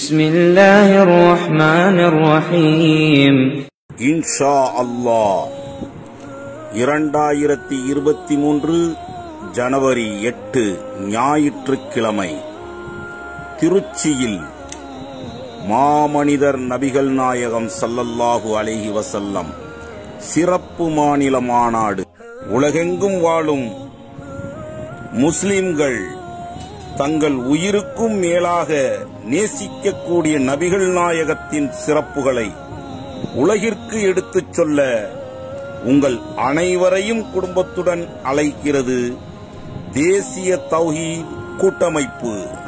بسم الله الرحمن الرحيم இன்ஷா அல்லாஹ் இரண்டாயிரத்தி இருபத்தி மூன்று ஜனவரி எட்டு ஞாயிற்றுக்கிழமை திருச்சியில் மாமனிதர் நபிகள் நாயகம் ஸல்லல்லாஹு அலைஹி வஸல்லம் சிறப்பு மாநில மாநாடு உலகெங்கும் வாழும் முஸ்லிம்கள் தங்கள் உயிருக்கும் மேலாக நேசிக்கக்கூடிய நபிகள் நாயகத்தின் சிறப்புகளை உலகிற்கு எடுத்துச் சொல்ல உங்கள் அனைவரையும் குடும்பத்துடன் அழைக்கிறது தேசிய தௌஹீத் கூட்டமைப்பு